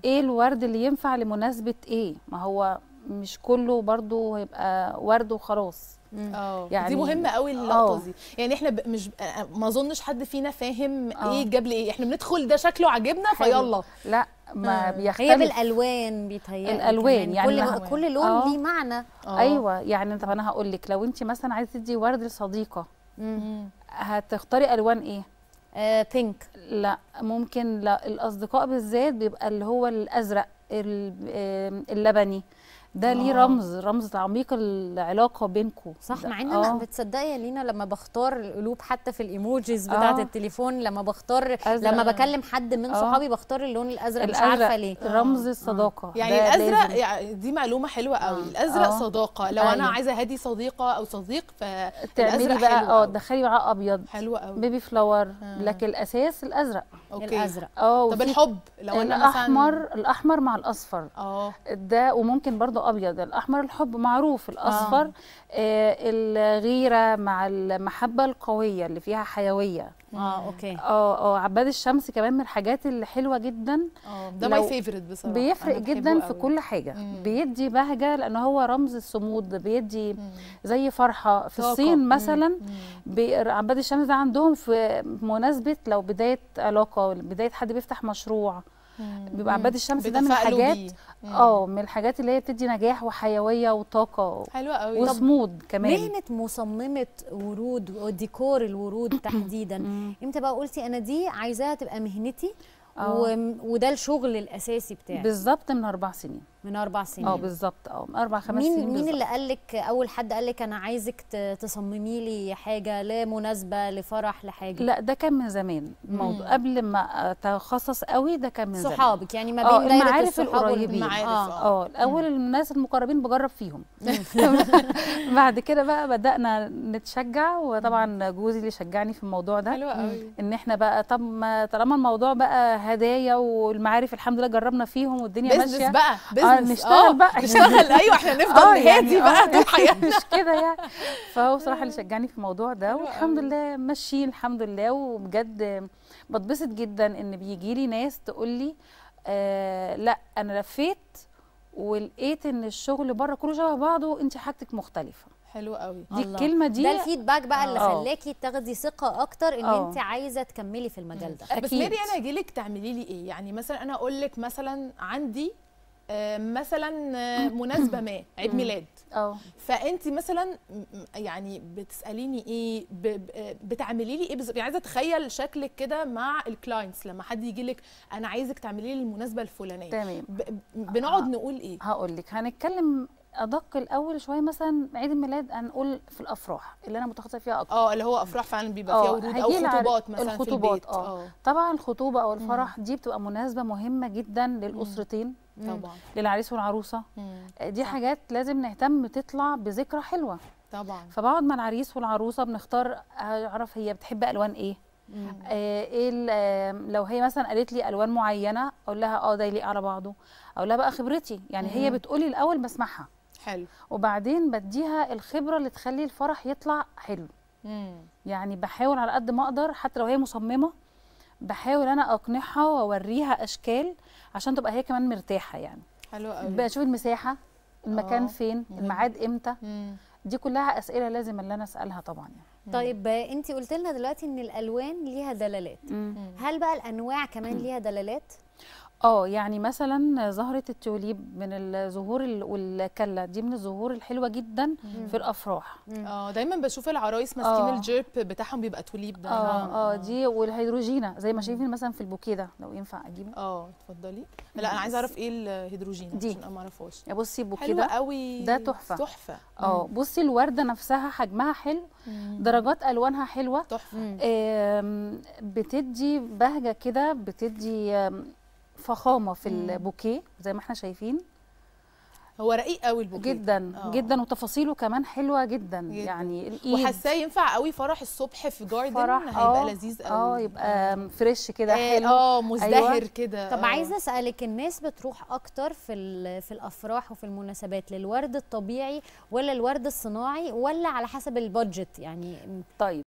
ايه الورد اللي ينفع لمناسبه ايه ما هو مش كله برضو هيبقى ورد وخلاص اه يعني- دي مهمه قوي اللقطه آه. دي يعني احنا ب... مش آه، ما اظنش حد فينا فاهم آه. ايه جاب لي ايه احنا بندخل ده شكله عجبنا فيلا لا ما آه. بيختلف هي بالالوان بيتهيألي الألوان، كمان. يعني كل لها- كل لون آه. ليه معنى آه. ايوه يعني طب انا هقول لك لو انت مثلا عايزه تدي ورد لصديقه مم. هتختاري الوان ايه آه بينك لا ممكن لا الاصدقاء بالذات بيبقى اللي هو الازرق ال- آم، اللبني ده ليه آه. رمز رمز تعميق العلاقه بينكم صح مع ان انا بتصدقي يا لينا لما بختار القلوب حتى في الايموجيز بتاعه آه. التليفون لما بختار أزرق. لما بكلم حد من آه. صحابي بختار اللون الازرق مش عارفه ليه رمز الصداقه يعني ده الازرق لازم. يعني دي معلومه حلوه قوي آه. الازرق آه. صداقه لو انا أيوة. عايزه هدي صديقه او صديق تعملي فالازرق بقى حلو اه قوي. تدخلي معاه ابيض حلو قوي بيبي فلاور آه. لكن الاساس الازرق اوكي الازرق اه طب وفي الحب لو انا الاحمر مثلا الاحمر مع الاصفر اه ده وممكن برضو ابيض الاحمر الحب معروف الاصفر آه الغيره مع المحبه القويه اللي فيها حيويه اه اوكي اه اه عباد الشمس كمان من الحاجات اللي حلوه جدا اه ده لو ماي فيفورت بصراحه بيفرق أنا بحبه جدا في قوي. كل حاجه مم. بيدي بهجه لان هو رمز الصمود بيدي مم. زي فرحه في طاقة. الصين مم. مثلا مم. بي- عباد الشمس ده عندهم في مناسبه لو بدايه علاقه بدايه حد بيفتح مشروع مم. بيبقى عباد الشمس ده من بيتفائلوا الحاجات بيه. مم. اه من الحاجات اللي هي بتدي نجاح وحيويه وطاقه حلوه قوي وصمود كمان مهنه مصممه ورود وديكور الورود تحديدا مم. امتى بقى قلتي انا دي عايزاها تبقى مهنتي آه. و... وده الشغل الاساسي بتاعي بالظبط من اربع سنين من اربع سنين اه بالظبط اه من اربع خمس مين سنين مين بالظبط. اللي قال لك اول حد قال لك انا عايزك ت- تصممي لي حاجه لمناسبه لفرح لحاجه لا ده كان من زمان الموضوع قبل ما اتخصص قوي ده كان من زمان صحابك يعني ما آه، بين دايره المعارف الصحاب وال- القريبين. المعارف، اه اه الاول الناس المقربين بجرب فيهم بعد كده بقى بدانا نتشجع وطبعا جوزي اللي شجعني في الموضوع ده حلوه قوي ان احنا بقى طب ما طالما الموضوع بقى هدايا والمعارف الحمد لله جربنا فيهم والدنيا بزنس ماشيه بقى آه، بزنس نشتغل بقى. نشتغل ايوه احنا نفضل آه، نهادي يعني بقى آه، طول حياتنا مش كده يعني فهو بصراحه اللي شجعني في الموضوع ده حلو والحمد قوي. لله ماشيين الحمد لله وبجد بتبسط جدا ان بيجي لي ناس تقول لي آه لا انا لفيت ولقيت ان الشغل بره كله شبه بعضه انت حاجتك مختلفه حلو قوي دي الله. الكلمه دي ده الفيدباك بقى اللي آه. خلاكي تاخدي ثقه اكتر ان آه. انت عايزه تكملي في المجال ده بس أكيد. ميري انا اجي لك تعملي لي ايه يعني مثلا انا اقول لك مثلا عندي آه، مثلا آه، مناسبه ما عيد ميلاد اه فانت مثلا م- م- يعني بتساليني ايه ب- ب- بتعملي لي ايه بالظبط يعني عايزه اتخيل شكلك كده مع الكلاينتس لما حد يجي لك انا عايزك تعملي لي المناسبه الفلانيه تمام ب- بنقعد نقول ايه هقول لك هنتكلم ادق الاول شويه مثلا عيد الميلاد هنقول في الافراح اللي انا متخصصه فيها اكتر اه اللي هو افراح فعلا بيبقى فيها آه، ورود او هيجي العر- خطوبات مثلا الخطوبات، في البيت آه. طبعا الخطوبه او الفرح دي بتبقى مناسبه مهمه جدا للاسرتين طبعا للعريس والعروسه مم. دي صح. حاجات لازم نهتم تطلع بذكرى حلوه طبعا فبقعد مع العريس والعروسه بنختار اعرف هي بتحب الوان ايه مم. آه ايه ال- آه، لو هي مثلا قالت لي الوان معينه اقول لها اه ده يليق على بعضه اقول لها بقى خبرتي يعني هي مم. بتقولي الاول بسمعها حلو وبعدين بديها الخبره اللي تخلي الفرح يطلع حلو مم. يعني بحاول على قد ما اقدر حتى لو هي مصممه بحاول انا اقنعها واوريها اشكال عشان تبقى هي كمان مرتاحه يعني حلو قوي بشوف المساحه المكان آه، فين مهم. الميعاد امتى مم. دي كلها اسئله لازم اللي انا اسالها طبعا يعني طيب انت قلت لنا دلوقتي ان الالوان ليها دلالات هل بقى الانواع كمان ليها دلالات اه يعني مثلا زهره التوليب من الزهور ال- والكله دي من الزهور الحلوه جدا في الافراح اه دايما بشوف العرايس ماسكين آه. الجيب بتاعهم بيبقى توليب ده اه اه دي والهيدروجينا زي ما شايفين مثلا في البوكيه ده لو ينفع اجيبه اه اتفضلي لا انا عايزه اعرف ايه الهيدروجين دي. عشان انا ما اعرفهاش يا بصي البوكيه حلوه ده قوي ده تحفة. تحفه اه بصي الورده نفسها حجمها حلو درجات الوانها حلوه تحفه آم، بتدي بهجه كده بتدي آم، فخامه في البوكيه زي ما احنا شايفين هو رقيق قوي البوكيه جدا آه. جدا وتفاصيله كمان حلوه جدا, جداً. يعني الايد وحاساه ينفع قوي فرح الصبح في جاردن فرح هيبقى آه، لذيذ قوي اه يبقى فريش كده آه، حلو اه مزدهر أيوة. كده طب آه. عايزه اسالك الناس بتروح اكتر في ال- في الافراح وفي المناسبات للورد الطبيعي ولا الورد الصناعي ولا على حسب البادجت يعني طيب